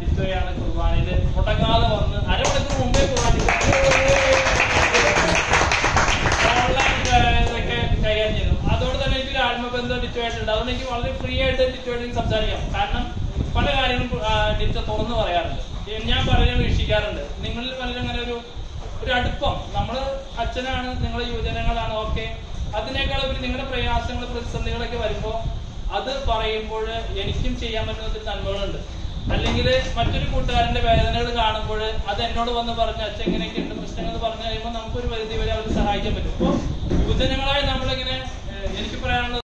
ഡിറ്റോയാണ് കുർബാനയില് മുടങ്ങാതെ വന്ന് അരമണിക്കൂർ മുമ്പേ കുർബാന ഓൺലൈൻ ഇതൊക്കെ കൈകാര്യം ചെയ്തു അതോടെ തന്നെ എനിക്ക് ഒരു ആത്മബന്ധം ഡിറ്റോയായിട്ടുണ്ട് അതുകൊണ്ട് എനിക്ക് വളരെ ഫ്രീ ആയിട്ട് ഡിറ്റോയായിട്ട് സംസാരിക്കാം കാരണം പല കാര്യങ്ങളും ആ, ഡിറ്റോ തുറന്നു പറയാറുണ്ട് ഏ, ഞാൻ പലരും വീക്ഷിക്കാറുണ്ട് നിങ്ങളിൽ പലരും അങ്ങനെ ഒരു ഒരു അടുപ്പം നമ്മള് അച്ഛനാണ് നിങ്ങൾ യുവജനങ്ങളാണ് ഓക്കെ അതിനേക്കാൾ ഉപരി നിങ്ങളുടെ പ്രയാസങ്ങൾ പ്രതിസന്ധികളൊക്കെ വരുമ്പോ അത് പറയുമ്പോൾ എനിക്കും ചെയ്യാൻ പറ്റുന്ന ഒത്തിരി നന്മകളുണ്ട് അല്ലെങ്കിൽ മറ്റൊരു കൂട്ടുകാരന്റെ വേദനകൾ കാണുമ്പോൾ അത് എന്നോട് വന്ന് പറഞ്ഞ് അച്ഛൻ ഇങ്ങനെയൊക്കെ ഉണ്ട് പ്രശ്നങ്ങൾ എന്ന് പറഞ്ഞു കഴിയുമ്പോൾ നമുക്കൊരു പരിധി വരെ അവർക്ക് സഹായിക്കാൻ പറ്റും അപ്പോൾ യുവജനങ്ങളായി നമ്മളിങ്ങനെ ഏഹ്, എനിക്ക് പറയാനുള്ളത്